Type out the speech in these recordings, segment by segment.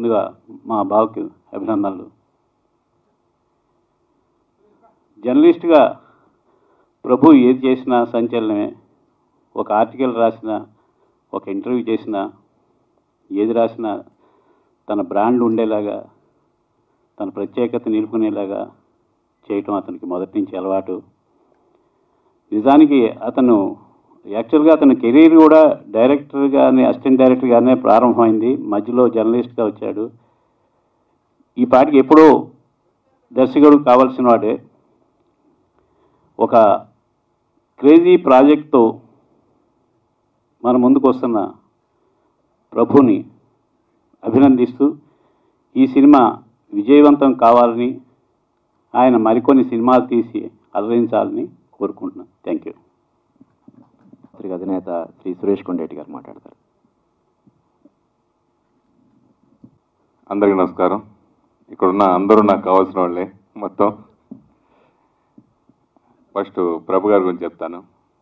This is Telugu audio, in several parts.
ముందుగా మా బావకి అభినందనలు జర్నలిస్ట్గా ప్రభు ఏది చేసినా సంచలనమే ఒక ఆర్టికల్ రాసినా ఒక ఇంటర్వ్యూ చేసినా ఏది రాసినా తన బ్రాండ్ ఉండేలాగా తన ప్రత్యేకత నిలుపుకునేలాగా చేయటం అతనికి మొదటి నుంచి అలవాటు నిజానికి అతను యాక్చువల్గా అతని కెరీర్ కూడా డైరెక్టర్గానే అసిస్టెంట్ డైరెక్టర్గానే ప్రారంభమైంది మధ్యలో జర్నలిస్ట్గా వచ్చాడు ఈ పాటికి ఎప్పుడో దర్శకుడు కావాల్సిన వాడే ఒక క్రేజీ ప్రాజెక్ట్తో మన ముందుకు వస్తున్న ప్రభుని అభినందిస్తూ ఈ సినిమా విజయవంతం కావాలని ఆయన మరికొన్ని సినిమాలు తీసి అలరించాలని కోరుకుంటున్నాను థ్యాంక్ యూ పత్రిక అధినేత శ్రీ సురేష్ కొండేటి గారు మాట్లాడతారు అందరికీ నమస్కారం ఇక్కడ ఉన్న అందరూ నాకు కావాల్సిన వాళ్ళే మొత్తం ఫస్ట్ ప్రభు గారి గురించి చెప్తాను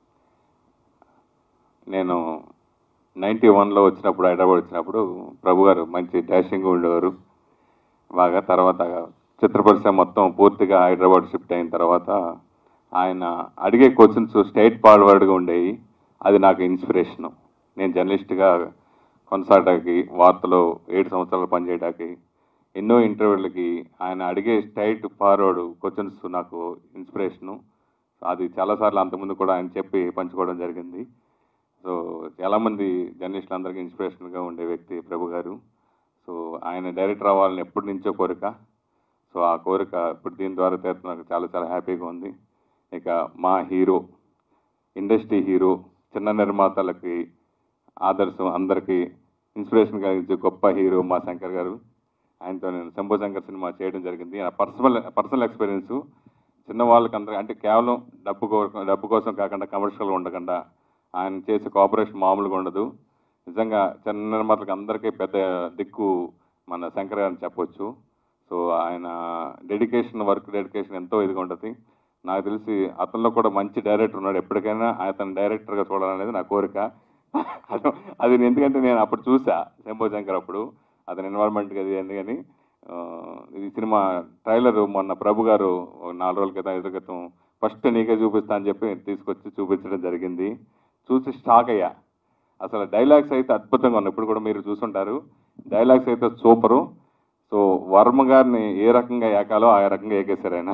నేను నైంటీ వన్లో వచ్చినప్పుడు హైదరాబాద్ వచ్చినప్పుడు ప్రభు గారు మంచి డాషింగ్ ఉండేవారు బాగా తర్వాత చిత్ర పరిశ్రమ మొత్తం పూర్తిగా హైదరాబాద్ షిఫ్ట్ అయిన తర్వాత ఆయన అడిగే క్వశ్చన్స్ స్టేట్ ఫార్వర్డ్గా ఉండేవి అది నాకు ఇన్స్పిరేషను నేను జర్నలిస్ట్గా కొనసాగడానికి వార్తలో ఏడు సంవత్సరాలు పనిచేయడానికి ఎన్నో ఇంటర్వ్యూలకి ఆయన అడిగే స్ట్రైట్ ఫార్వర్డ్ క్వశ్చన్స్ నాకు ఇన్స్పిరేషను అది చాలాసార్లు అంతకుముందు కూడా ఆయన చెప్పి పంచుకోవడం జరిగింది సో చాలామంది జర్నలిస్టులు అందరికీ ఇన్స్పిరేషన్గా ఉండే వ్యక్తి ప్రభు గారు సో ఆయన డైరెక్టర్ అవ్వాలని ఎప్పటి నుంచో కోరిక సో ఆ కోరిక ఇప్పుడు దీని ద్వారా తీర్చడం నాకు చాలా చాలా హ్యాపీగా ఉంది ఇక మా హీరో ఇండస్ట్రీ హీరో చిన్న నిర్మాతలకి ఆదర్శం అందరికీ ఇన్స్పిరేషన్ కలిగించే గొప్ప హీరో మా శంకర్ గారు ఆయనతో నేను శంభో శంకర్ సినిమా చేయడం జరిగింది నా పర్సనల్ పర్సనల్ ఎక్స్పీరియన్స్ చిన్న వాళ్ళకి అందరూ అంటే కేవలం డబ్బు కో- డబ్బు కోసం కాకుండా కమర్షియల్గా ఉండకుండా ఆయన చేసే కోఆపరేషన్ మామూలుగా ఉండదు నిజంగా చిన్న నిర్మాతలకు అందరికీ పెద్ద దిక్కు మన శంకర్ గారు అని చెప్పొచ్చు సో ఆయన డెడికేషన్ వర్క్ డెడికేషన్ ఎంతో ఇదిగా ఉంటుంది నాకు తెలిసి అతనిలో కూడా మంచి డైరెక్టర్ ఉన్నాడు ఎప్పటికైనా అతను డైరెక్టర్గా చూడాలనేది నా కోరిక అది- అది నేను ఎందుకంటే నేను అప్పుడు చూసా శంభో శంకర్ అప్పుడు అతని ఎన్వైర్మెంట్కి అది ఎందుకని ఆ, ఈ సినిమా ట్రైలర్ మొన్న ప్రభు గారు ఒక నాలుగు రోజుల క్రితం ఐదు క్రితం ఫస్ట్ నీకే చూపిస్తా అని చెప్పి తీసుకొచ్చి చూపించడం జరిగింది చూసి షాక్ అయ్యా అసలు డైలాగ్స్ అయితే అద్భుతంగా ఉన్నాయి ఇప్పుడు కూడా మీరు చూసుంటారు డైలాగ్స్ అయితే సూపరు సో వర్మ గారిని ఏ రకంగా ఏకాలో ఆ రకంగా ఏకేశారు ఆయన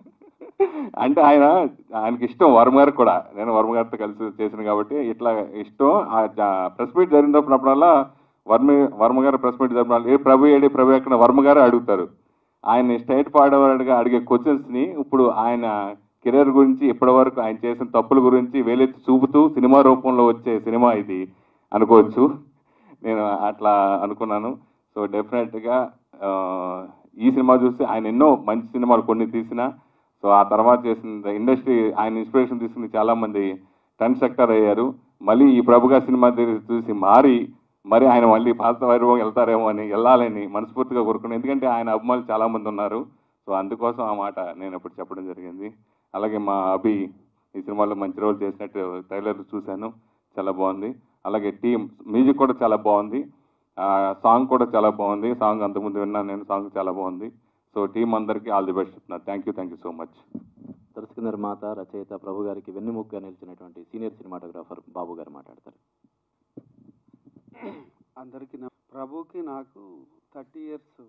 అంటే ఆయన ఆయనకి ఇష్టం వర్మ గారికి కూడా నేను వర్మ గారితో కలిసి చేసిన కాబట్టి ఇట్లా ఇష్టం ఆ ప్రెస్ మీట్ జరిగినప్పుడల్లా వర్మ వర్మ గారు ప్రెస్ మీట్ జరిపినప్పుడు ఏ ప్రభు ఏడి ప్రభు ఎక్కడ వర్మ గారు అడుగుతారు ఆయన స్టేట్ ఫార్వర్డ్గా అడిగే క్వశ్చన్స్ని ఇప్పుడు ఆయన కెరీర్ గురించి ఇప్పటి వరకు ఆయన చేసిన తప్పుల గురించి వేలెత్తి చూపుతూ సినిమా రూపంలో వచ్చే సినిమా ఇది అనుకోవచ్చు నేను అట్లా అనుకున్నాను సో డెఫినెట్గా ఈ సినిమా చూసి ఆయన ఎన్నో మంచి సినిమాలు కొన్ని తీసిన సో ఆ తర్వాత చేసిన ఇండస్ట్రీ ఆయన ఇన్స్పిరేషన్ తీసుకుని చాలామంది ట్రెండ్ సెక్టర్ అయ్యారు మళ్ళీ ఈ ప్రభుగా సినిమా తీసి- చూసి మారి మరి ఆయన మళ్ళీ పాత వైభవం వెళ్తారేమో అని వెళ్ళాలని మనస్ఫూర్తిగా కోరుకున్నాను ఎందుకంటే ఆయన అభిమానులు చాలామంది ఉన్నారు సో అందుకోసం ఆ మాట నేను ఇప్పుడు చెప్పడం జరిగింది అలాగే మా అభి ఈ సినిమాలో మంచి రోల్ చేసినట్టు ట్రైలర్ చూశాను చాలా బాగుంది అలాగే టీం మ్యూజిక్ కూడా చాలా బాగుంది సాంగ్ కూడా చాలా బాగుంది సాంగ్ అంతకుముందు విన్నాను నేను సాంగ్ చాలా బాగుంది సో టీం అందరికీ ఆల్ ది బెస్ట్ చెప్తున్నా thank you thank you so much దర్శక నిర్మాత రచయిత ప్రభు గారికి వెన్నెముకగా నిలిచినటువంటి సీనియర్ సినిమాటోగ్రాఫర్ బాబు గారు మాట్లాడతారు అందరికీ నా ప్రభుకి నాకు థర్టీ ఇయర్స్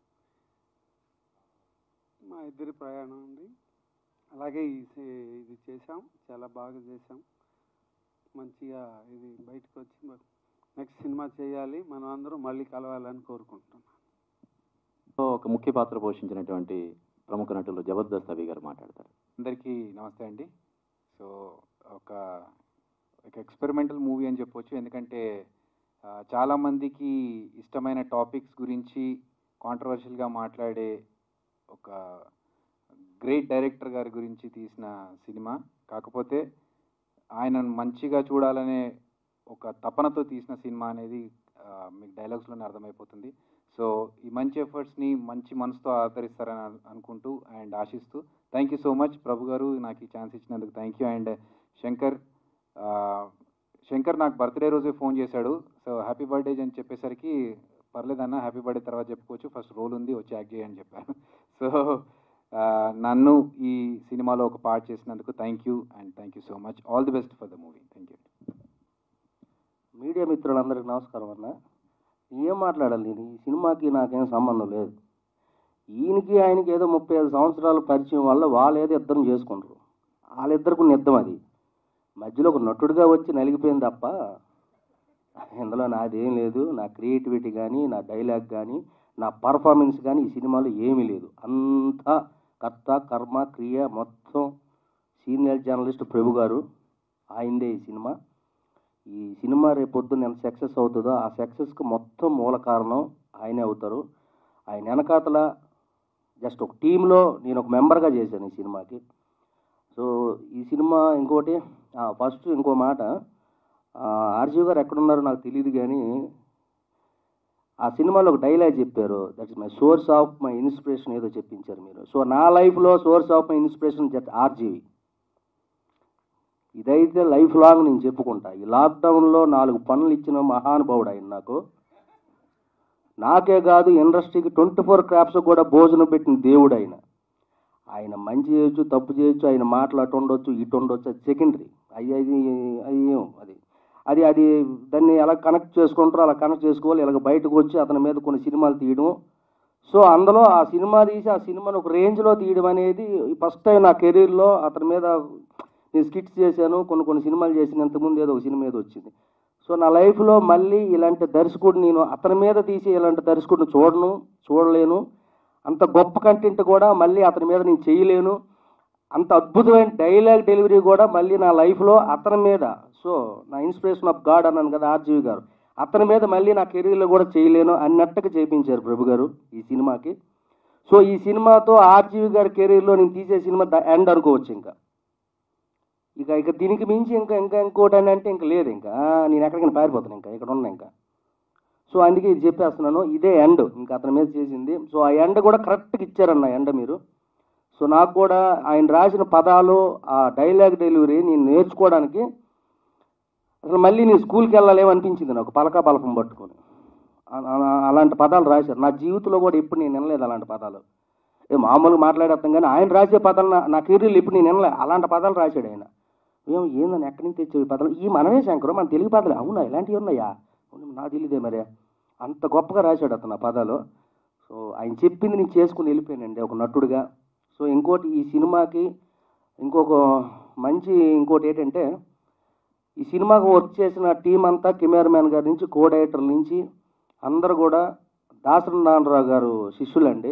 మా ఇద్దరి ప్రయాణం ఉంది అలాగే ఈ సి- ఇది చేసాం చాలా బాగా చేసాం మంచిగా ఇది బయటకు వచ్చి నెక్స్ట్ సినిమా చేయాలి మనం అందరం మళ్ళీ కలవాలని కోరుకుంటున్నాం సో ఒక ముఖ్య పాత్ర పోషించినటువంటి ప్రముఖ నటులు జబర్దస్త్ అభి గారు మాట్లాడతారు అందరికీ నమస్తే అండి సో ఒక ఒక ఎక్స్పెరిమెంటల్ మూవీ అని చెప్పొచ్చు ఎందుకంటే ఆ, చాలామందికి ఇష్టమైన టాపిక్స్ గురించి కాంట్రవర్షియల్గా మాట్లాడే ఒక గ్రేట్ డైరెక్టర్ గారి గురించి తీసిన సినిమా కాకపోతే ఆయన మంచిగా చూడాలనే ఒక తపనతో తీసిన సినిమా అనేది ఆ, మీకు డైలాగ్స్లోనే అర్థమైపోతుంది సో ఈ మంచి ఎఫర్ట్స్ని మంచి మనసుతో ఆదరిస్తారని అను- అనుకుంటూ అండ్ ఆశిస్తూ thank you so much Prabhu గారు నాకు ఈ ఛాన్స్ ఇచ్చినందుకు థ్యాంక్ యూ అండ్ శంకర్ ఆ, శంకర్ నాకు బర్త్డే రోజే ఫోన్ చేశాడు సో హ్యాపీ బర్త్డే అని చెప్పేసరికి పర్లేదన్న హ్యాపీ బర్త్డే తర్వాత చెప్పుకోవచ్చు ఫస్ట్ రోల్ ఉంది వచ్చి యాక్ట్ చేయని చెప్పారు సో నన్ను ఈ సినిమాలో ఒక పార్ట్ చేసినందుకు thank you and thank you so much all the best for the movie thank you media మిత్రులందరికీ నమస్కారం అన్న ఏం మాట్లాడాలి నేను ఈ సినిమాకి నాకేం సంబంధం లేదు ఈయనకి ఆయనకి ఏదో ముప్పై ఐదు సంవత్సరాల పరిచయం వల్ల వాళ్ళు ఏదో ఇద్దరం చేసుకుంటారు వాళ్ళిద్దరికి నిద్దం అది మధ్యలో ఒక నటుడిగా వచ్చి నలిగిపోయింది తప్ప ఇందులో నాదేం లేదు నా క్రియేటివిటీ కానీ నా డైలాగ్ కానీ నా పర్ఫార్మెన్స్ కానీ ఈ సినిమాలో ఏమీ లేదు అంతా కర్త కర్మ క్రియ మొత్తం సీనియర్ జర్నలిస్ట్ ప్రభు గారు ఆయనదే ఈ సినిమా ఈ సినిమా రేపు పొద్దున్న ఎంత సక్సెస్ అవుతుందో ఆ సక్సెస్కి మొత్తం మూల కారణం ఆయనే అవుతారు ఆయన వెనకాతల జస్ట్ ఒక టీంలో నేను ఒక మెంబర్గా చేశాను ఈ సినిమాకి సో ఈ సినిమా ఇంకోటి ఫస్ట్ ఇంకో మాట ఆర్జీవ్ గారు ఎక్కడున్నారో నాకు తెలియదు కానీ ఆ సినిమాలో ఒక డైలాగ్ చెప్పారు that is my source of my inspiration ఏదో చెప్పించారు మీరు సో నా లైఫ్లో source of my inspiration just RGV ఇదైతే లైఫ్ లాంగ్ నేను చెప్పుకుంటా ఈ లాక్డౌన్లో నాలుగు పనులు ఇచ్చిన మహానుభావుడు ఆయన నాకు నాకే కాదు ఇండస్ట్రీకి ట్వంటీ ఫోర్ క్రాప్స్ కూడా భోజనం పెట్టిన దేవుడు ఆయన ఆయన మంచి చేయొచ్చు తప్పు చేయొచ్చు ఆయన మాటలు అటు ఉండొచ్చు ఇటు ఉండొచ్చు అది సెకండరీ అయ్యి అది అయ్యేం అది అది అది దాన్ని ఎలా కనెక్ట్ చేసుకుంటారో అలా కనెక్ట్ చేసుకోవాలి ఇలాగ బయటకు వచ్చి అతని మీద కొన్ని సినిమాలు తీయడం సో అందులో ఆ సినిమా తీసి ఆ సినిమాను ఒక రేంజ్లో తీయడం అనేది ఫస్ట్ టైం నా కెరీర్లో అతని మీద నేను స్కిట్స్ చేశాను కొన్ని కొన్ని సినిమాలు చేసిన ఇంతకుముందు ఏదో ఒక సినిమా ఏదో వచ్చింది సో నా లైఫ్లో మళ్ళీ ఇలాంటి దర్శకుడు నేను అతని మీద తీసి ఇలాంటి దర్శకుడిని చూడను చూడలేను అంత గొప్ప కంటెంట్ కూడా మళ్ళీ అతని మీద నేను చేయలేను అంత అద్భుతమైన డైలాగ్ డెలివరీ కూడా మళ్ళీ నా లైఫ్లో అతని మీద సో నా ఇన్స్పిరేషన్ ఆఫ్ గాడ్ అన్నాను కదా ఆర్జీవి గారు అతని మీద మళ్ళీ నా కెరీర్లో కూడా చేయలేను అన్నట్టుగా చేయించారు ప్రభు గారు ఈ సినిమాకి సో ఈ సినిమాతో ఆర్జీవి గారి కెరీర్లో నేను తీసే సినిమా ద ఎండ్ అనుకోవచ్చు ఇంకా ఇక ఇక దీనికి మించి ఇంకా ఇంకా ఇంకోటి అని అంటే ఇంకా లేదు ఇంకా ఆ, నేను ఎక్కడికైనా పారిపోతాను ఇంకా ఇక్కడ ఉన్నా ఇంకా సో అందుకే ఇది చెప్పేస్తున్నాను ఇదే ఎండ్ ఇంకా అతని మీద చేసింది సో ఆ ఎండ్ కూడా కరెక్ట్గా ఇచ్చారన్న ఎండ మీరు సో నాకు కూడా ఆయన రాసిన పదాలు ఆ డైలాగ్ డెలివరీ నేను నేర్చుకోవడానికి అసలు మళ్ళీ నేను స్కూల్కి వెళ్ళాలేమో అనిపించింది నాకు పలకా బలపం పట్టుకొని అ- అ- అలాంటి పదాలు రాశారు నా జీవితంలో కూడా ఎప్పుడు నేను వినలేదు అలాంటి పదాలు ఏ మామూలుగా మాట్లాడేస్తాం కానీ ఆయన రాసే పదాలు నా నా కెరీర్లో ఇప్పుడు నేను వినలే అలాంటి పదాలు రాశాడు ఆయన ఏం ఏందని ఎక్కడి నుంచి తెచ్చేవి పదాలు ఈ మనమే శంకరు మన తెలుగు పదాలు అవునా ఇలాంటివి ఉన్నాయా అవును, నాకు తెలియదే మరే అంత గొప్పగా రాశాడు అతను ఆ పదాలు సో ఆయన చెప్పింది నేను చేసుకుని వెళ్ళిపోయానండి ఒక నటుడుగా సో ఇంకోటి ఈ సినిమాకి ఇంకొక మంచి ఇంకోటి ఏంటంటే ఈ సినిమాకు వర్క్ చేసిన టీం అంతా కెమెరామ్యాన్ గారి నుంచి కో డైరెక్టర్ నుంచి అందరూ కూడా దాసరి నారాయణరావు గారు శిష్యులండి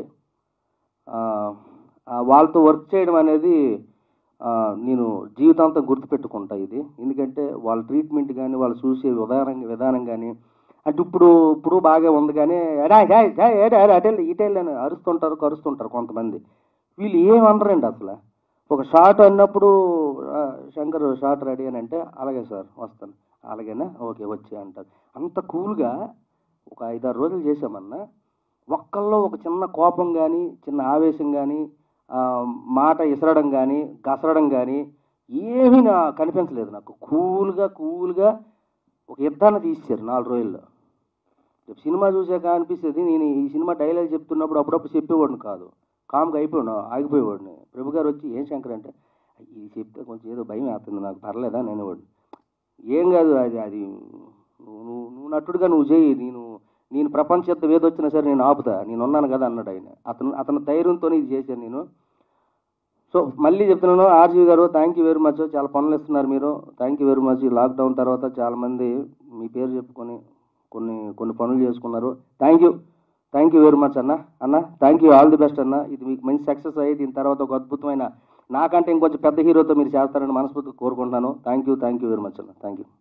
ఆ, ఆ, వాళ్ళతో వర్క్ చేయడం అనేది ఆ, నేను జీవితాంతం గుర్తుపెట్టుకుంటా ఇది ఎందుకంటే వాళ్ళ ట్రీట్మెంట్ కానీ వాళ్ళు చూసే విధానం విధానం కానీ అంటే ఇప్పుడు ఇప్పుడు బాగా ఉంది కానీ ఎడా ఎడా, ఎడా, ఎడా, ఎడా, అటెల్ ఇటెల్ అని అరుస్తుంటారు కరుస్తుంటారు కొంతమంది వీళ్ళు ఏం అనరండి అసలు ఒక షార్ట్ అన్నప్పుడు ఆ, శంకర్ షార్ట్ రెడీ అని అంటే అలాగే సార్ వస్తాను అలాగేనా ఓకే వచ్చి అంటారు అంత కూల్గా ఒక ఐదారు రోజులు చేసామన్నా ఒక్కల్లో ఒక చిన్న కోపం కానీ చిన్న ఆవేశం కానీ మాట ఇసరడం కానీ గసరడం కానీ ఏమీ నా కనిపించలేదు నాకు కూల్గా కూల్గా ఒక యుద్ధాన్ని తీశారు నాలుగు రోజుల్లో రేపు సినిమా చూసాక అనిపిస్తుంది నేను ఈ సినిమా డైలాగ్ చెప్తున్నప్పుడు అప్పుడప్పుడు చెప్పేవాడిని కాదు కామ్గా అయిపోయాడు ఆగిపోయేవాడిని ప్రభు గారు వచ్చి ఏం శంకర్ అంటే ఇది చెప్తే కొంచెం ఏదో భయం వేస్తుంది నాకు పర్లేదా నేను వాడిని ఏం కాదు అది అది నువ్వు నువ్వు నువ్వు నటుడుగా నువ్వు చేయి నేను నేను ప్రపంచ యుద్ధం ఏదొచ్చినా సరే నేను ఆపుతా నేను ఉన్నాను కదా అన్నాడు ఆయన అతను అతని ధైర్యంతో ఇది చేశాను నేను సో మళ్ళీ చెప్తున్నాను ఆర్జీ గారు థ్యాంక్ యూ వెరీ మచ్ చాలా పనులు ఇస్తున్నారు మీరు థ్యాంక్ యూ వెరీ మచ్ ఈ లాక్డౌన్ తర్వాత చాలామంది మీ పేరు చెప్పుకొని కొన్ని కొన్ని పనులు చేసుకున్నారు thank you thank you very much అన్న అన్న thank you all the best అన్న ఇది మీకు మంచి సక్సెస్ అయ్యి దీని తర్వాత ఒక అద్భుతమైన నాకంటే ఇంకొంచెం పెద్ద హీరోతో మీరు చేస్తారని మనస్ఫూర్తిగా కోరుకుంటున్నాను thank you thank you very much అన్న థ్యాంక్ యూ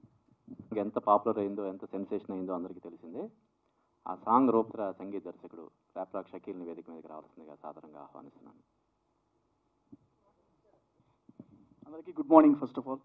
ఎంత పాపులర్ అయిందో ఎంత సెన్సేషన్ అయిందో అందరికీ తెలిసిందే ఆ సాంగ్ రూపధర సంగీత దర్శకుడు ర్యాప్రాక్ షకీల్ని వేదిక మీదకి రావాల్సిందిగా సాధారణంగా ఆహ్వానిస్తున్నాను అందరికీ good morning first of all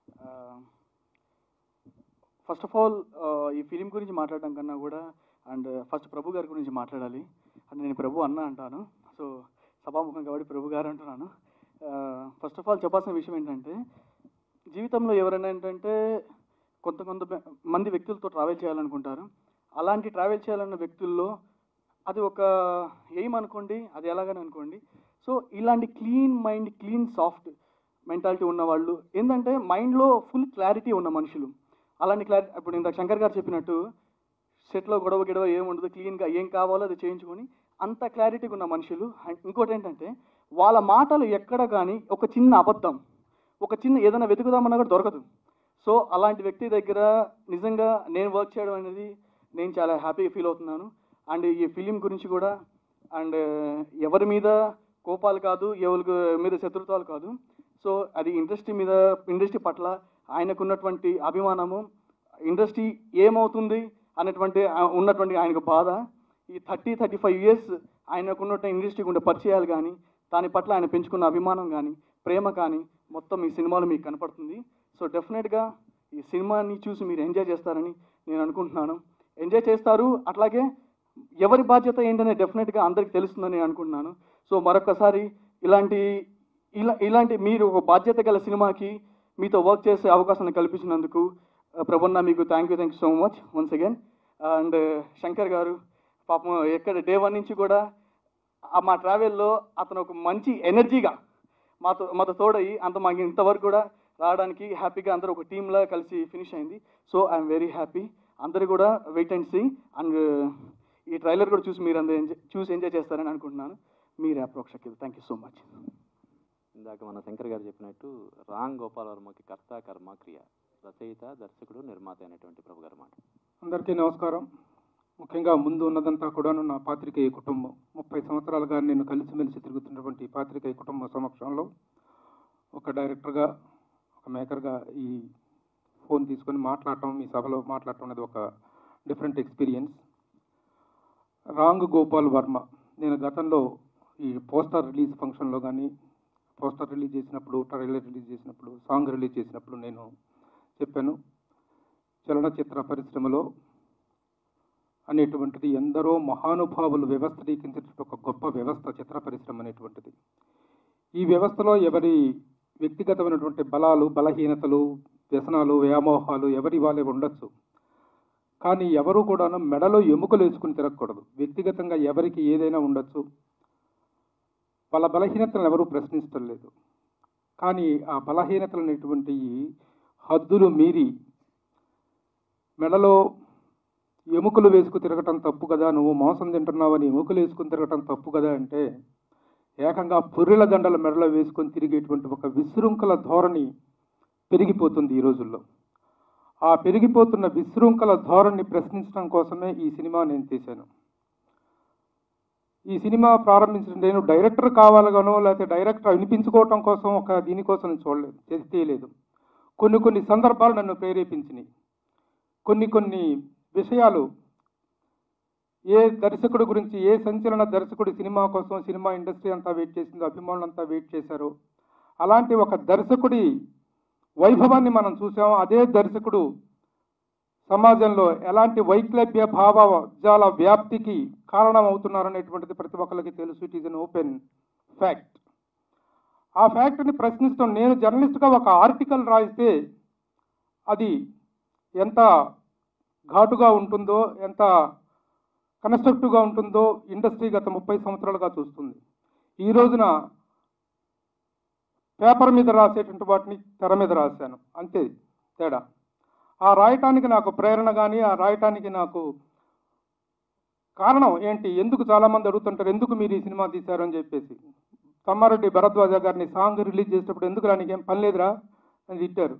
first of all ఈ ఫిలిం గురించి మాట్లాడడం కన్నా కూడా అండ్ ఫస్ట్ ప్రభు గారి గురించి మాట్లాడాలి అండ్ నేను ప్రభు అన్న అంటాను సో సభాముఖం కాబట్టి ప్రభు గారు అంటున్నాను ఫస్ట్ ఆఫ్ ఆల్ చెప్పాల్సిన విషయం ఏంటంటే జీవితంలో ఎవరైనా ఏంటంటే కొంత కొంత మంది వ్యక్తులతో ట్రావెల్ చేయాలనుకుంటారు అలాంటి ట్రావెల్ చేయాలన్న వ్యక్తుల్లో అది ఒక ఎయిమ్ అనుకోండి అది ఎలాగని అనుకోండి సో ఇలాంటి clean mind clean soft mentality ఉన్న వాళ్ళు ఏంటంటే మైండ్లో ఫుల్ క్లారిటీ ఉన్న మనుషులు అలాంటి క్లారిటీ ఇప్పుడు ఇందాక శంకర్ గారు చెప్పినట్టు సెట్లో గొడవ గిడవ ఏం ఉండదు క్లీన్గా ఏం కావాలో అది చేయించుకొని అంత క్లారిటీగా ఉన్న మనుషులు అండ్ ఇంకోటి ఏంటంటే వాళ్ళ మాటలు ఎక్కడ కానీ ఒక చిన్న అబద్ధం ఒక చిన్న ఏదైనా వెతుకుదామన్నా కూడా దొరకదు సో అలాంటి వ్యక్తి దగ్గర నిజంగా నేను వర్క్ చేయడం అనేది నేను చాలా హ్యాపీగా ఫీల్ అవుతున్నాను అండ్ ఈ ఫిలిం గురించి కూడా అండ్ ఎవరి మీద కోపాలు కాదు ఎవరి మీద శత్రుత్వాలు కాదు సో అది ఇండస్ట్రీ మీద ఇండస్ట్రీ పట్ల ఆయనకున్నటువంటి అభిమానము ఇండస్ట్రీ ఏమవుతుంది అనేటువంటి ఆ ఉన్నటువంటి ఆయనకు బాధ ఈ థర్టీ థర్టీ ఫైవ్ ఇయర్స్ ఆయనకున్నటువంటి ఇండస్ట్రీకి ఉండే పరిచయాలు కానీ దాని పట్ల ఆయన పెంచుకున్న అభిమానం కానీ ప్రేమ కానీ మొత్తం ఈ సినిమాలో మీకు కనపడుతుంది సో డెఫినెట్గా ఈ సినిమాని చూసి మీరు ఎంజాయ్ చేస్తారని నేను అనుకుంటున్నాను ఎంజాయ్ చేస్తారు అట్లాగే ఎవరి బాధ్యత ఏంటనే డెఫినెట్గా అందరికి తెలుస్తుందని నేను అనుకుంటున్నాను సో మరొకసారి ఇలాంటి ఇలా ఇలాంటి మీరు ఒక బాధ్యత గల సినిమాకి మీతో వర్క్ చేసే అవకాశాన్ని కల్పించినందుకు ఆ, ప్రబన్న మీకు thank you thank you so much once again and Shankar గారు పాపం ఎక్కడ డే వన్ నుంచి కూడా ఆ మా ట్రావెల్లో అతను ఒక మంచి ఎనర్జీగా మాతో మాతో తోడయి అంత మాకు ఇంతవరకు కూడా రావడానికి హ్యాపీగా అందరూ ఒక టీంలా కలిసి ఫినిష్ అయింది సో ఐఎమ్ వెరీ హ్యాపీ అందరూ కూడా వెయిట్ అండ్ సీ అండ్ ఈ ట్రైలర్ కూడా చూసి మీరు అందరూ ఎంజాయ్ చూసి ఎంజాయ్ చేస్తారని అనుకుంటున్నాను మీరు అప్రోక్షకి థ్యాంక్ యూ సో మచ్ ఇందాక మన శంకర్ గారు చెప్పినట్టు రామ్ గోపాల్ వర్మకి కర్త కర్మ క్రియ రచయిత దర్శకుడు నిర్మాత అయినటువంటి ప్రభు గారు మాట అందరికీ నమస్కారం ముఖ్యంగా ముందు ఉన్నదంతా కూడాను నా పాత్రికేయ కుటుంబం ముప్పై సంవత్సరాలుగా నేను కలిసిమెలిసి తిరుగుతున్నటువంటి ఈ పాత్రికేయ కుటుంబ సమక్షంలో ఒక డైరెక్టర్గా ఒక మేకర్గా ఈ ఫోన్ తీసుకొని మాట్లాడటం మీ సభలో మాట్లాడటం అనేది ఒక డిఫరెంట్ ఎక్స్పీరియన్స్ రాంగ్ గోపాల్ వర్మ నేను గతంలో ఈ పోస్టర్ రిలీజ్ ఫంక్షన్లో కానీ పోస్టర్ రిలీజ్ చేసినప్పుడు ట్రైలర్ రిలీజ్ చేసినప్పుడు సాంగ్ రిలీజ్ చేసినప్పుడు నేను చెప్పాను చలనచిత్ర పరిశ్రమలో అనేటువంటిది ఎందరో మహానుభావులు వ్యవస్థీకరించిన ఒక గొప్ప వ్యవస్థ చిత్ర పరిశ్రమ అనేటువంటిది ఈ వ్యవస్థలో ఎవరి వ్యక్తిగతమైనటువంటి బలాలు బలహీనతలు వ్యసనాలు వ్యామోహాలు ఎవరి వాళ్ళే ఉండొచ్చు కానీ ఎవరు కూడా మెడలో ఎముకలు వేసుకుని తిరగకూడదు వ్యక్తిగతంగా ఎవరికి ఏదైనా ఉండొచ్చు వాళ్ళ బలహీనతలను ఎవరూ ప్రశ్నించడం లేదు కానీ ఆ బలహీనతలు అనేటువంటి హద్దులు మీరి మెడలో ఎముకలు వేసుకు తిరగటం తప్పు కదా నువ్వు మోసం తింటున్నావని ఎముకలు వేసుకుని తిరగటం తప్పు కదా అంటే ఏకంగా పుర్రెల దండల మెడలో వేసుకొని తిరిగేటువంటి ఒక విశృంఖల ధోరణి పెరిగిపోతుంది ఈ రోజుల్లో ఆ పెరిగిపోతున్న విశృంఖల ధోరణి ప్రశ్నించడం కోసమే ఈ సినిమా నేను తీశాను ఈ సినిమా ప్రారంభించిన నేను డైరెక్టర్ కావాలగానో లేకపోతే డైరెక్టర్ అనిపించుకోవటం కోసం ఒక దీనికోసం నేను చూడలేదు చేసి తీయలేదు కొన్ని కొన్ని సందర్భాలు నన్ను ప్రేరేపించినాయి కొన్ని కొన్ని విషయాలు ఏ దర్శకుడి గురించి ఏ సంచలన దర్శకుడి సినిమా కోసం సినిమా ఇండస్ట్రీ అంతా వెయిట్ చేసిందో అభిమానులు అంతా వెయిట్ చేశారు అలాంటి ఒక దర్శకుడి వైభవాన్ని మనం చూసాం అదే దర్శకుడు సమాజంలో ఎలాంటి వైక్లభ్య భావజాల వ్యాప్తికి కారణం అవుతున్నారనేటువంటిది ప్రతి ఒక్కరికి తెలుసు it is an open fact ఆ ఫ్యాక్ట్ని ప్రశ్నిస్తాం నేను జర్నలిస్ట్గా ఒక ఆర్టికల్ రాయిస్తే అది ఎంత ఘాటుగా ఉంటుందో ఎంత కన్స్ట్రక్టివ్గా ఉంటుందో ఇండస్ట్రీ గత ముప్పై సంవత్సరాలుగా చూస్తుంది ఈ రోజున పేపర్ మీద రాసేటువంటి వాటిని తెర మీద రాశాను అంతే తేడా ఆ రాయటానికి నాకు ప్రేరణ కానీ ఆ రాయటానికి నాకు కారణం ఏంటి ఎందుకు చాలామంది అడుగుతుంటారు ఎందుకు మీరు ఈ సినిమా తీశారు అని చెప్పేసి తమ్మారెడ్డి భరద్వాజ గారిని సాంగ్ రిలీజ్ చేసేటప్పుడు ఎందుకు రానికి ఏం పని లేదురా అని తిట్టారు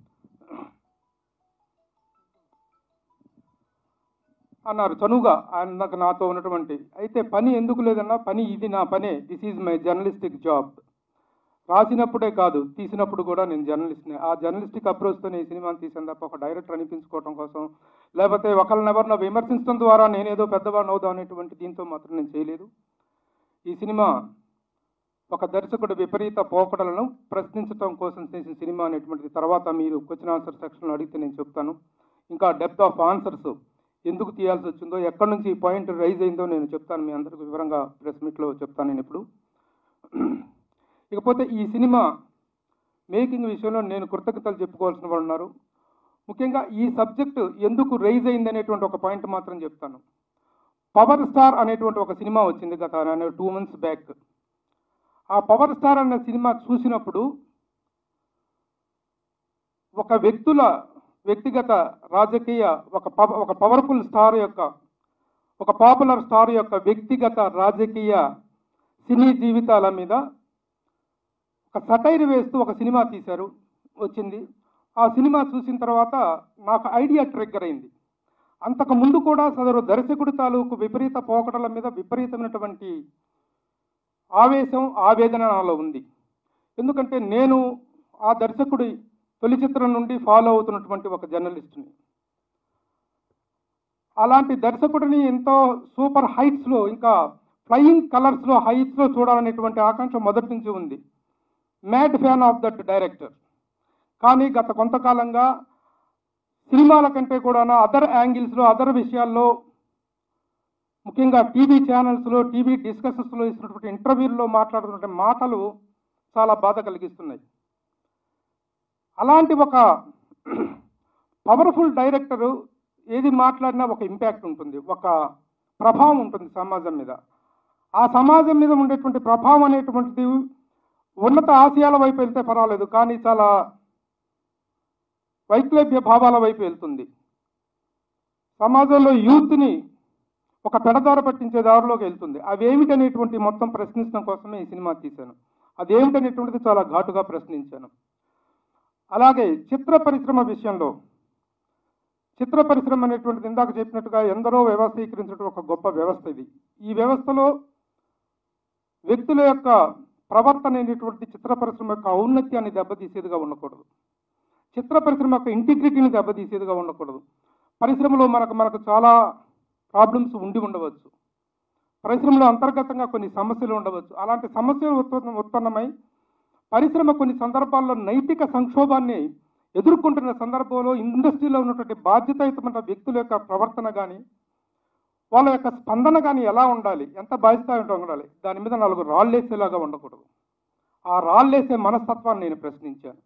అన్నారు చనువుగా ఆయన నాకు నాతో ఉన్నటువంటి అయితే పని ఎందుకు లేదన్నా పని ఇది నా పనే this is my journalistic job రాసినప్పుడే కాదు తీసినప్పుడు కూడా నేను జర్నలిస్ట్ని ఆ జర్నలిస్టిక్ అప్రోచ్తో ఈ సినిమాని తీసాను తప్ప ఒక డైరెక్టర్ అనిపించుకోవడం కోసం లేకపోతే ఒకరినెవరినో విమర్శించడం ద్వారా నేనేదో పెద్దవాడిని అవుదాం అనేటువంటి దీంతో మాత్రం నేను చేయలేదు ఈ సినిమా ఒక దర్శకుడు విపరీత పోకడలను ప్రశ్నించడం కోసం చేసిన సినిమా అనేటువంటిది తర్వాత మీరు క్వశ్చన్ ఆన్సర్ సెక్షన్లో అడిగితే నేను చెప్తాను ఇంకా డెప్త్ ఆఫ్ ఆన్సర్స్ ఎందుకు తీయాల్సి వచ్చిందో ఎక్కడి నుంచి ఈ పాయింట్ రైజ్ అయిందో నేను చెప్తాను మీ అందరికీ వివరంగా ప్రెస్ మీట్లో చెప్తాను నేను ఇప్పుడు ఇకపోతే ఈ సినిమా మేకింగ్ విషయంలో నేను కృతజ్ఞతలు చెప్పుకోవాల్సిన వాళ్ళు ఉన్నారు ముఖ్యంగా ఈ సబ్జెక్టు ఎందుకు రైజ్ అయింది అనేటువంటి ఒక పాయింట్ మాత్రం చెప్తాను పవర్ స్టార్ అనేటువంటి ఒక సినిమా వచ్చింది గత టూ మంత్స్ బ్యాక్ ఆ పవర్ స్టార్ అనే సినిమా చూసినప్పుడు ఒక వ్యక్తుల వ్యక్తిగత రాజకీయ ఒక పవ ఒక పవర్ఫుల్ స్టార్ యొక్క ఒక పాపులర్ స్టార్ యొక్క వ్యక్తిగత రాజకీయ సినీ జీవితాల మీద ఒక సటైర్ వేస్తూ ఒక సినిమా తీశారు వచ్చింది ఆ సినిమా చూసిన తర్వాత నాకు ఐడియా ట్రిగ్గర్ అయింది అంతకు ముందు కూడా సదరు దర్శకుడి తాలూకు విపరీత పోకడల మీద విపరీతమైనటువంటి ఆవేశం ఆవేదన నాలో ఉంది ఎందుకంటే నేను ఆ దర్శకుడి తొలి చిత్రం నుండి ఫాలో అవుతున్నటువంటి ఒక జర్నలిస్ట్ని అలాంటి దర్శకుడిని ఎంతో సూపర్ హైట్స్లో ఇంకా ఫ్లయింగ్ కలర్స్లో హైట్స్లో చూడాలనేటువంటి ఆకాంక్ష మొదటి నుంచి ఉంది mad fan of that director కానీ గత కొంతకాలంగా సినిమాల కంటే కూడా అదర్ యాంగిల్స్లో అదర్ విషయాల్లో ముఖ్యంగా టీవీ ఛానల్స్లో టీవీ డిస్కషన్స్లో ఇస్తున్నటువంటి ఇంటర్వ్యూల్లో మాట్లాడుతున్నటువంటి మాటలు చాలా బాధ కలిగిస్తున్నాయి అలాంటి ఒక పవర్ఫుల్ డైరెక్టరు ఏది మాట్లాడినా ఒక ఇంపాక్ట్ ఉంటుంది ఒక ప్రభావం ఉంటుంది సమాజం మీద ఆ సమాజం మీద ఉండేటువంటి ప్రభావం అనేటువంటిది ఉన్నత ఆశయాల వైపు వెళ్తే పర్వాలేదు కానీ చాలా వైక్లభ్య భావాల వైపు వెళ్తుంది సమాజంలో యూత్ని ఒక పెడదార పట్టించే దారిలోకి వెళ్తుంది అవేమిటనేటువంటి మొత్తం ప్రశ్నించడం కోసమే ఈ సినిమా తీశాను అదేమిటనేటువంటిది చాలా ఘాటుగా ప్రశ్నించాను అలాగే చిత్ర పరిశ్రమ విషయంలో చిత్ర పరిశ్రమ అనేటువంటిది ఇందాక చెప్పినట్టుగా ఎందరో వ్యవస్థీకరించిన ఒక గొప్ప వ్యవస్థ ఇది ఈ వ్యవస్థలో వ్యక్తుల యొక్క ప్రవర్తన అనేటువంటి చిత్ర పరిశ్రమ యొక్క ఔన్నత్యాన్ని దెబ్బతీసేదిగా ఉండకూడదు చిత్ర పరిశ్రమ యొక్క ఇంటిగ్రిటీని దెబ్బతీసేదిగా ఉండకూడదు పరిశ్రమలో మనకు మనకు చాలా ప్రాబ్లమ్స్ ఉండి ఉండవచ్చు పరిశ్రమలో అంతర్గతంగా కొన్ని సమస్యలు ఉండవచ్చు అలాంటి సమస్యలు ఉత్పన్న ఉత్పన్నమై పరిశ్రమ కొన్ని సందర్భాల్లో నైతిక సంక్షోభాన్ని ఎదుర్కొంటున్న సందర్భంలో ఇండస్ట్రీలో ఉన్నటువంటి బాధ్యతాయుతమైన వ్యక్తుల యొక్క ప్రవర్తన కానీ వాళ్ళ యొక్క స్పందన కానీ ఎలా ఉండాలి ఎంత బాధ్యత ఉండాలి దాని మీద నాలుగు రాళ్ళేసేలాగా ఉండకూడదు ఆ రాళ్ళేసే మనస్తత్వాన్ని నేను ప్రశ్నించాను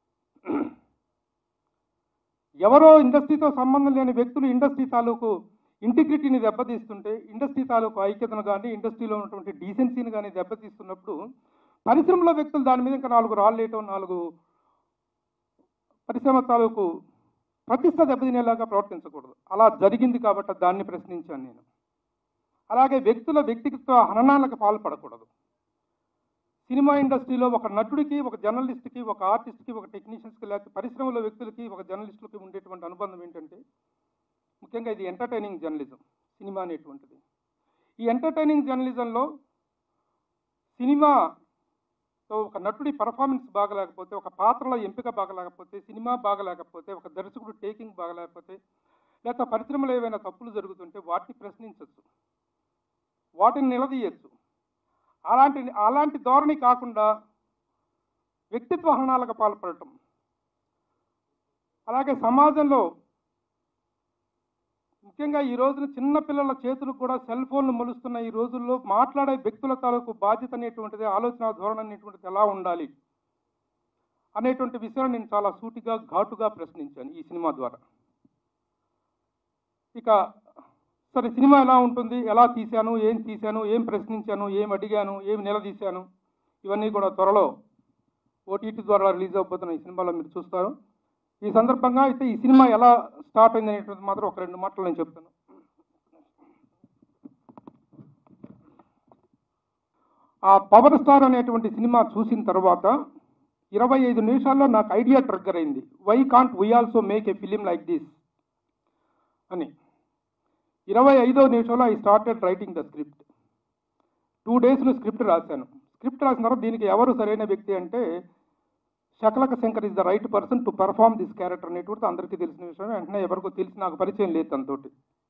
ఎవరో ఇండస్ట్రీతో సంబంధం లేని వ్యక్తులు ఇండస్ట్రీ తాలూకు ఇంటిగ్రిటీని దెబ్బతీస్తుంటే ఇండస్ట్రీ తాలూకు ఐక్యతను కానీ ఇండస్ట్రీలో ఉన్నటువంటి డీసెన్సీని కానీ దెబ్బతీస్తున్నప్పుడు పరిశ్రమలో వ్యక్తులు దాని మీద ఇంకా నాలుగు రాళ్ళు వేయటం నాలుగు పరిశ్రమ తాలూకు ప్రతిష్ట దెబ్బతినేలాగా ప్రవర్తించకూడదు అలా జరిగింది కాబట్టి దాన్ని ప్రశ్నించాను నేను అలాగే వ్యక్తుల వ్యక్తిత్వ హననాలకు పాల్పడకూడదు సినిమా ఇండస్ట్రీలో ఒక నటుడికి ఒక జర్నలిస్ట్కి ఒక ఆర్టిస్ట్కి ఒక టెక్నీషియన్స్కి లేకపోతే పరిశ్రమలో వ్యక్తులకి ఒక జర్నలిస్టులకి ఉండేటువంటి అనుబంధం ఏంటంటే ముఖ్యంగా ఇది ఎంటర్టైనింగ్ జర్నలిజం సినిమా అనేటువంటిది ఈ ఎంటర్టైనింగ్ జర్నలిజంలో సినిమా సో ఒక నటుడి పర్ఫార్మెన్స్ బాగలేకపోతే ఒక పాత్రల ఎంపిక బాగలేకపోతే సినిమా బాగలేకపోతే ఒక దర్శకుడు టేకింగ్ బాగలేకపోతే లేకపోతే పరిశ్రమలో ఏవైనా తప్పులు జరుగుతుంటే వాటిని ప్రశ్నించవచ్చు వాటిని నిలదీయచ్చు అలాంటి అలాంటి ధోరణి కాకుండా వ్యక్తిత్వ హరణాలకు పాల్పడటం అలాగే సమాజంలో ముఖ్యంగా ఈ రోజున చిన్న పిల్లల చేతులకు కూడా సెల్ ఫోన్లు మొలుస్తున్న ఈ రోజుల్లో మాట్లాడే వ్యక్తుల తాలూకు బాధ్యత అనేటువంటిది ఆలోచన ధోరణి అనేటువంటిది ఎలా ఉండాలి అనేటువంటి విషయాన్ని నేను చాలా సూటిగా ఘాటుగా ప్రశ్నించాను ఈ సినిమా ద్వారా ఇక సరే సినిమా ఎలా ఉంటుంది ఎలా తీశాను ఏం తీశాను ఏం ప్రశ్నించాను ఏం అడిగాను ఏం నిలదీశాను ఇవన్నీ కూడా త్వరలో ఓటీటీ ద్వారా రిలీజ్ అవబోతున్న ఈ సినిమాలో మీరు చూస్తారు ఈ సందర్భంగా అయితే ఈ సినిమా ఎలా స్టార్ట్ అయింది అనేటువంటిది మాత్రం ఒక రెండు మాటలు నేను చెప్తాను ఆ పవర్ స్టార్ అనేటువంటి సినిమా చూసిన తర్వాత ఇరవై ఐదు నిమిషాల్లో నాకు ఐడియా ట్రిగ్గర్ అయింది why can't we also make a film like this అని ఇరవై ఐదో నిమిషంలో I started writing the script two డేస్లో స్క్రిప్ట్ రాశాను స్క్రిప్ట్ రాసిన తర్వాత దీనికి ఎవరు సరైన వ్యక్తి అంటే Shakalaka Shankar is the right person to perform this character అనేటువంటి అందరికీ తెలిసిన విషయం వెంటనే ఎవరికో తెలిసి నాకు పరిచయం లేదు తనతోటి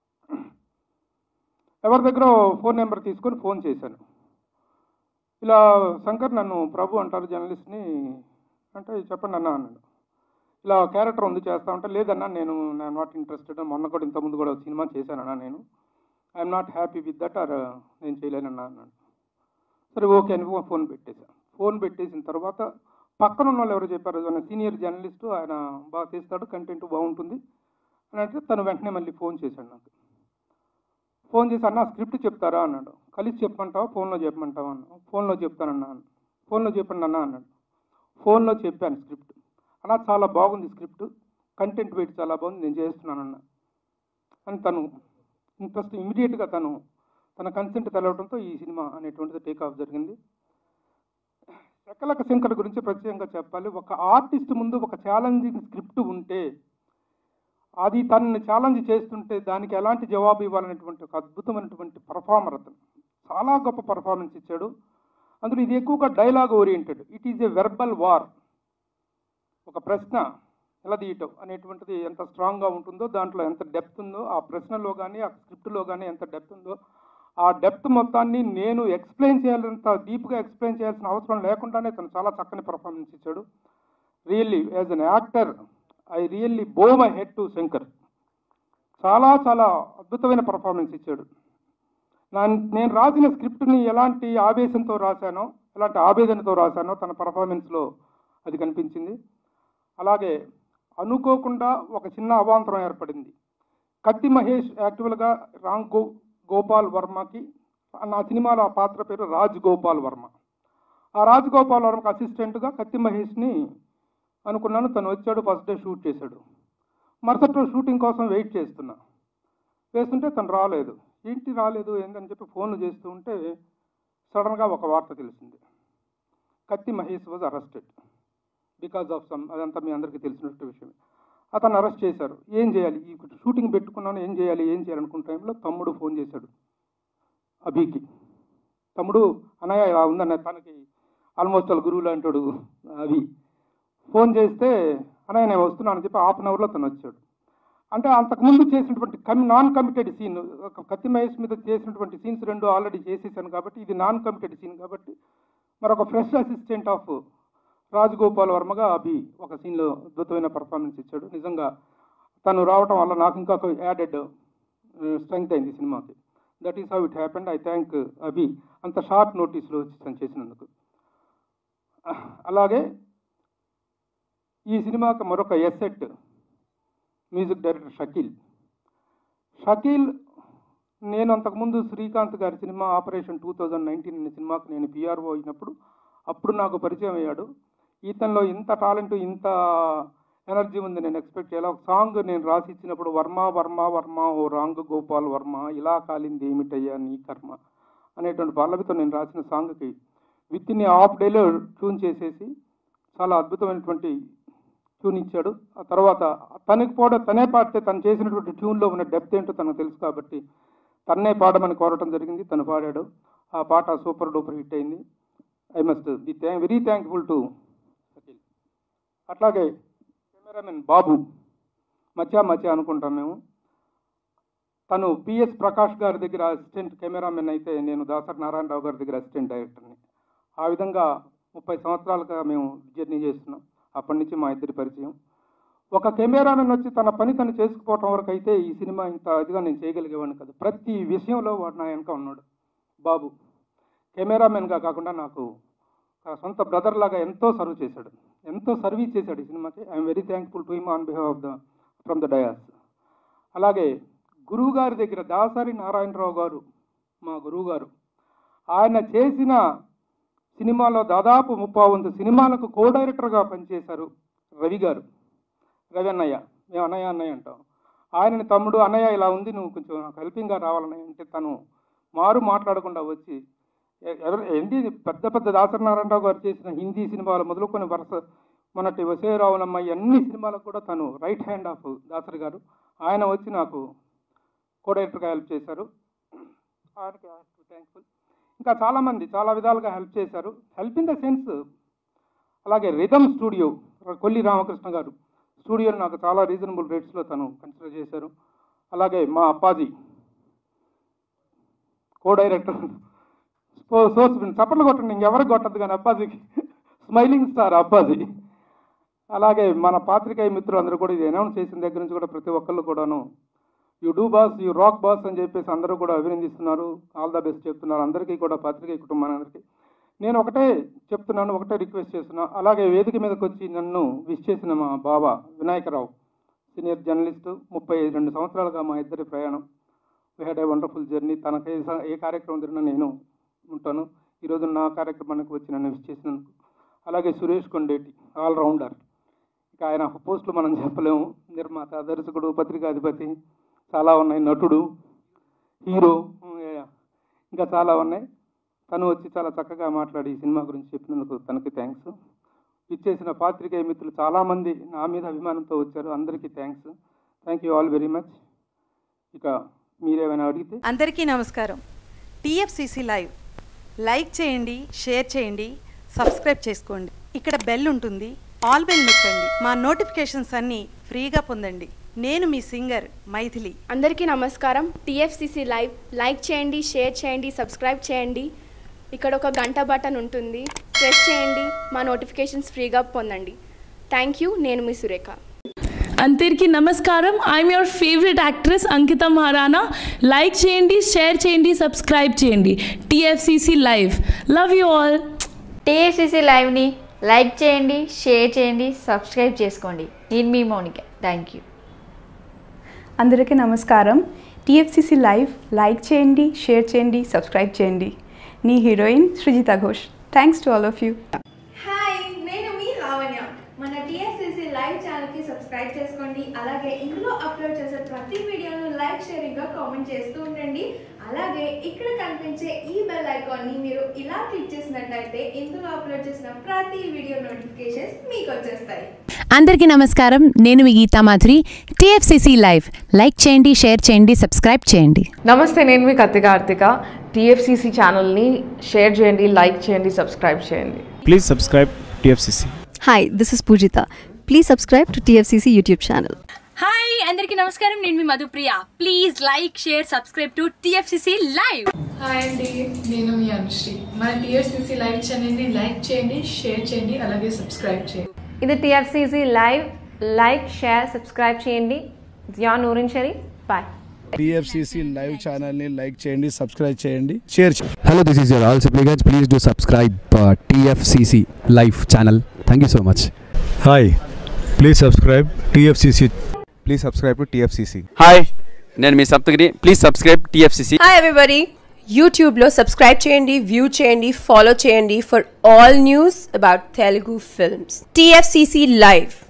ఎవరి దగ్గర ఫోన్ నెంబర్ తీసుకొని ఫోన్ చేశాను ఇలా శంకర్ నన్ను ప్రభు అంటారు జర్నలిస్ట్ని అంటే చెప్పండి అన్న అన్నాడు ఇలా క్యారెక్టర్ ఉంది చేస్తా ఉంటే లేదన్నా నేను నేను నాట్ ఇంట్రెస్టెడ్ మొన్న కూడా ఇంతకుముందు కూడా సినిమా చేశానన్నా నేను I'm not happy with that or నేను చేయలేనన్నా అన్నాడు సరే ఓకే అని ఫోన్ పెట్టేశాను ఫోన్ పెట్టేసిన తర్వాత పక్కన ఉన్న వాళ్ళు ఎవరు చెప్పారు ఆయన సీనియర్ జర్నలిస్టు ఆయన బాగా తీస్తాడు కంటెంట్ బాగుంటుంది అని అంటే తను వెంటనే మళ్ళీ ఫోన్ చేశాడు నాకు ఫోన్ చేసి అన్న స్క్రిప్ట్ చెప్తారా అన్నాడు కలిసి చెప్పమంటావా ఫోన్లో చెప్పమంటావా అన్న ఫోన్లో చెప్తానన్నా అన్న ఫోన్లో చెప్పండి అన్న అన్నాడు ఫోన్లో చెప్పాను స్క్రిప్ట్ అలా చాలా బాగుంది స్క్రిప్ట్ కంటెంట్ వెయిట్ చాలా బాగుంది నేను చేస్తున్నానన్న అని తను ఇంట్రెస్ట్ ఇమీడియట్గా తను తన కన్సెంట్ తెలవడంతో ఈ సినిమా అనేటువంటిది టేక్ ఆఫ్ జరిగింది ఎక్కలక శంకర్ గురించి ప్రత్యేకంగా చెప్పాలి ఒక ఆర్టిస్ట్ ముందు ఒక ఛాలెంజింగ్ స్క్రిప్ట్ ఉంటే అది తనని ఛాలెంజ్ చేస్తుంటే దానికి ఎలాంటి జవాబు ఇవ్వాలనేటువంటి ఒక అద్భుతమైనటువంటి పర్ఫార్మర్ అతను చాలా గొప్ప పర్ఫార్మెన్స్ ఇచ్చాడు అందులో ఇది ఎక్కువగా dialogue oriented it is a verbal war ఒక ప్రశ్న ఎలా తీయటం అనేటువంటిది ఎంత స్ట్రాంగ్గా ఉంటుందో దాంట్లో ఎంత డెప్త్ ఉందో ఆ ప్రశ్నలో కానీ ఆ స్క్రిప్ట్లో కానీ ఎంత డెప్త్ ఉందో ఆ డెప్త్ మొత్తాన్ని నేను ఎక్స్ప్లెయిన్ చేయాలంత డీప్గా ఎక్స్ప్లెయిన్ చేయాల్సిన అవసరం లేకుండానే తను చాలా చక్కని పర్ఫార్మెన్స్ ఇచ్చాడు really as an actor I really bow my head to Shankar చాలా చాలా అద్భుతమైన పర్ఫార్మెన్స్ ఇచ్చాడు నా నేను రాసిన స్క్రిప్ట్ని ఎలాంటి ఆవేశంతో రాశానో ఎలాంటి ఆవేదనతో రాశానో తన పర్ఫార్మెన్స్లో అది కనిపించింది అలాగే అనుకోకుండా ఒక చిన్న అవాంతరం ఏర్పడింది కత్తి మహేష్ యాక్చువల్గా రామ్ గో గోపాల్ వర్మకి నా సినిమాలో ఆ పాత్ర పేరు రాజ్ గోపాల్ వర్మ ఆ రాజ్ గోపాల్ వర్మకి అసిస్టెంట్గా కత్తి మహేష్ని అనుకున్నాను తను వచ్చాడు ఫస్ట్ డే షూట్ చేశాడు మరుసటి రోజు షూటింగ్ కోసం వెయిట్ చేస్తున్నా వేస్తుంటే తను రాలేదు ఏంటి రాలేదు ఏందని చెప్పి ఫోన్లు చేస్తూ ఉంటే సడన్గా ఒక వార్త తెలిసింది Kathi Mahesh was arrested because of some అదంతా మీ అందరికీ తెలిసినట్టు విషయం అతను అరెస్ట్ చేశారు ఏం చేయాలి ఈ షూటింగ్ పెట్టుకున్నాను ఏం చేయాలి ఏం చేయాలి అనుకున్న టైంలో తమ్ముడు ఫోన్ చేశాడు అభికి తమ్ముడు అన్నయ్య ఇలా ఉందన్న తనకి ఆల్మోస్ట్ వాళ్ళ గురువు లాంటాడు అవి ఫోన్ చేస్తే అన్నయ్య నేను వస్తున్నానని చెప్పి హాఫ్ అన్ అవర్లో తను వచ్చాడు అంటే అంతకుముందు చేసినటువంటి కమి నాన్ కమిటెడ్ సీన్ కత్తి మహేష్ మీద చేసినటువంటి సీన్స్ రెండు ఆల్రెడీ చేసేసాను కాబట్టి ఇది నాన్ కమిటెడ్ సీన్ కాబట్టి మరొక ఫ్రెష్ అసిస్టెంట్ ఆఫ్ రాజగోపాల్ వర్మగా అభి ఒక సీన్లో అద్భుతమైన పర్ఫార్మెన్స్ ఇచ్చాడు నిజంగా తను రావటం వల్ల నాకు ఇంకా యాడెడ్ స్ట్రెంగ్త్ అయింది సినిమాకి that is how it happened I thank Abhi అంత షార్ట్ నోటీస్లో వచ్చి తను చేసినందుకు అలాగే ఈ సినిమాకి మరొక asset music director Shakeel Shakeel నేను అంతకుముందు శ్రీకాంత్ గారి సినిమా ఆపరేషన్ టూ థౌజండ్ నైన్టీన్ అనే సినిమాకి నేను పిఆర్ఓ అయినప్పుడు అప్పుడు నాకు పరిచయం అయ్యాడు ఈతనిలో ఇంత టాలెంట్ ఇంత ఎనర్జీ ఉంది నేను ఎక్స్పెక్ట్ చేయాలి ఒక సాంగ్ నేను రాసి ఇచ్చినప్పుడు వర్మ వర్మ వర్మ ఓ రాంగ్ గోపాల్ వర్మ ఇలా కాలింది ఏమిటయ్యా నీ కర్మ అనేటువంటి పల్లవితో నేను రాసిన సాంగ్కి విత్ ఇన్ హాఫ్ డేలో ట్యూన్ చేసేసి చాలా అద్భుతమైనటువంటి ట్యూన్ ఇచ్చాడు ఆ తర్వాత తనకి కూడా తనే పాడితే తను చేసినటువంటి ట్యూన్లో ఉన్న డెప్త్ ఏంటో తనకు తెలుసు కాబట్టి తన్నే పాడమని కోరటం జరిగింది తను పాడాడు ఆ పాట సూపర్ డూపర్ హిట్ అయింది I must be thank very thankful to Akhil అట్లాగే కెమెరామెన్ బాబు మచ్చా మచ్చా అనుకుంటాం మేము తను పిఎస్ ప్రకాష్ గారి దగ్గర అసిస్టెంట్ కెమెరామెన్ అయితే నేను దాసరి నారాయణరావు గారి దగ్గర అసిస్టెంట్ డైరెక్టర్ని ఆ విధంగా ముప్పై సంవత్సరాలుగా మేము జర్నీ చేస్తున్నాం అప్పటి నుంచి మా ఇద్దరి పరిచయం ఒక కెమెరామెన్ వచ్చి తన పని తను చేసుకుపోవటం వరకు అయితే ఈ సినిమా ఇంత ఇదిగా నేను చేయగలిగేవాడిని కాదు ప్రతి విషయంలో వాడు నా వెనక ఉన్నాడు బాబు కెమెరామెన్గా కాకుండా నాకు ఒక సొంత బ్రదర్ లాగా ఎంతో సర్వ్ చేశాడు ఎంతో సర్వీస్ చేశాడు ఈ సినిమాకి I'm very thankful to him on behalf of the from the dais అలాగే గురువు గారి దగ్గర దాసరి నారాయణరావు గారు మా గురువు గారు ఆయన చేసిన సినిమాలో దాదాపు ముప్పై వంద సినిమాలకు కో డైరెక్టర్గా పనిచేశారు రవి గారు రవి అన్నయ్య మేము అన్నయ్య అన్నయ్య అంటాం ఆయనని తమ్ముడు అన్నయ్య ఇలా ఉంది నువ్వు కొంచెం నాకు హెల్పింగ్గా రావాలన్నయ్య అంటే తను మారు మాట్లాడకుండా వచ్చి ఎ- ఎవరు ఏంటి పెద్ద పెద్ద దాసనారాయణరావు గారు చేసిన హిందీ సినిమాలు మొదలుకొని వరుస మొన్నటి వసేరావులమ్మ అన్ని సినిమాలకు కూడా తను రైట్ హ్యాండ్ ఆఫ్ దాసరి గారు ఆయన వచ్చి నాకు కో డైరెక్టర్గా హెల్ప్ చేశారు ఆయనకి థ్యాంక్ఫుల్ ఇంకా చాలామంది చాలా విధాలుగా హెల్ప్ చేశారు హెల్ప్ ఇన్ ద సెన్స్ అలాగే రిథమ్ స్టూడియో కొల్లి రామకృష్ణ గారు స్టూడియోని నాకు చాలా రీజనబుల్ రేట్స్లో తను కన్సిడర్ చేశారు అలాగే మా అప్పాజీ కో డైరెక్టర్ సోర్స్ చప్పట్లు కొట్టండి ఇంకెవరికి కొట్టద్దు కానీ అప్పాజీకి స్మైలింగ్ స్టార్ అప్పాజీ అలాగే మన పాత్రికేయ మిత్రులు అందరూ కూడా ఇది అనౌన్స్ చేసిన దగ్గర నుంచి కూడా ప్రతి ఒక్కళ్ళు కూడాను you do boss you rock boss అని చెప్పేసి అందరూ కూడా అభినందిస్తున్నారు ఆల్ ద బెస్ట్ చెప్తున్నారు అందరికీ కూడా పాత్రికేయ కుటుంబానందరికీ నేను ఒకటే చెప్తున్నాను ఒకటే రిక్వెస్ట్ చేస్తున్నా అలాగే వేదిక మీదకి వచ్చి నన్ను విష్ చేసిన మా బావ వినాయకరావు సీనియర్ జర్నలిస్టు ముప్పై రెండు సంవత్సరాలుగా మా ఇద్దరి ప్రయాణం we had a wonderful journey తనకు ఏ స- ఏ కార్యక్రమం జరిగినా నేను ఉంటాను ఈరోజు నా కార్యక్రమానికి వచ్చి నన్ను విష్ చేసినందుకు అలాగే సురేష్ కొండేటి ఆల్రౌండర్ ఇక ఆయన పోస్టులు మనం చెప్పలేము నిర్మాత దర్శకుడు పత్రికాధిపతి చాలా ఉన్నాయి నటుడు హీరో ఇంకా చాలా ఉన్నాయి తను వచ్చి చాలా చక్కగా మాట్లాడి ఈ సినిమా గురించి చెప్పినందుకు తనకి థ్యాంక్స్ ఇచ్చేసిన పాత్రికేయ మిత్రులు చాలామంది నా మీద అభిమానంతో వచ్చారు అందరికీ thanks thank you all very much ఇక మీరేమైనా అడిగితే అందరికీ నమస్కారం టీఎఫ్సిసి లైవ్ లైక్ చేయండి షేర్ చేయండి సబ్స్క్రైబ్ చేసుకోండి ఇక్కడ బెల్ ఉంటుంది ఆల్ బెల్ నొక్కండి మా నోటిఫికేషన్స్ అన్నీ ఫ్రీగా పొందండి నేను మీ సింగర్ మైథిలి అందరికీ నమస్కారం టీఎఫ్సిసి లైవ్ లైక్ చేయండి షేర్ చేయండి సబ్స్క్రైబ్ చేయండి ఇక్కడ ఒక గంట బటన్ ఉంటుంది ప్రెస్ చేయండి మా నోటిఫికేషన్స్ ఫ్రీగా పొందండి థ్యాంక్ యూ నేను మీ సురేఖ అందరికీ నమస్కారం I'm your favourite actress Ankita Maharana like చేయండి షేర్ చేయండి సబ్స్క్రైబ్ చేయండి TFCC live love you all TFCC లైవ్ని లైక్ చేయండి షేర్ చేయండి సబ్స్క్రైబ్ చేసుకోండి నేను మీ మౌనిక థ్యాంక్ యూ అందరికీ నమస్కారం టీఎఫ్సిసి లైవ్ లైక్ చేయండి షేర్ చేయండి సబ్స్క్రైబ్ చేయండి నీ heroine Srijita Ghosh thanks to all of you hi నేను మీ లావణ్య మన టీఎస్సీసీ లైవ్ ఛానల్కి సబ్స్క్రైబ్ చేసుకోండి అలాగే ఇందులో అప్లోడ్ చేసే ప్రతి వీడియోను లైక్ షేరింగ్గా కామెంట్ చేస్తూ ఉండండి అలాగే ఇక్కడ కనిపించే ఈ బెల్ ఐకాన్ని మీరు ఇలా క్లిక్ చేసినట్లయితే ఇందులో అప్లోడ్ చేసిన ప్రతి వీడియో నోటిఫికేషన్స్ మీకు వచ్చేస్తాయి అందరికీ నమస్కారం నేను మీ Geetha Madhuri TFCC live like చేయండి షేర్ చేయండి సబ్స్క్రైబ్ చేయండి నమస్తే నేను మీ కత్తి కార్తిక టీఎఫ్సిసి ఛానల్ని షేర్ చేయండి లైక్ చేయండి సబ్స్క్రైబ్ చేయండి Please subscribe TFCC. Hi, this is Pujita. Please subscribe to TFCC YouTube channel. Hi అందరికీ నమస్కారం నేను మీ Madhupriya please like share subscribe to TFCC live hi అండి నేను మీ అనుశ్రీ మన టీఎస్సీసీ లైవ్ ఛానల్ని లైక్ చేయండి షేర్ చేయండి అలాగే సబ్స్క్రైబ్ చేయండి ఇది TFCC live like share subscribe చేయండి Zia Noorin Sharif bye TFCC live ఛానల్ని లైక్ చేయండి సబ్స్క్రైబ్ చేయండి షేర్ చేయండి Hello, this is your all supplicants. Please do subscribe uh, TFCC live channel. Thank you so much. Hi, please subscribe TFCC. Please subscribe to TFCC. Hi నేను మీ Saptagiri please subscribe TFCC hi everybody యూట్యూబ్లో సబ్స్క్రైబ్ చేయండి వ్యూ చేయండి ఫాలో చేయండి for all news about Telugu films TFCC live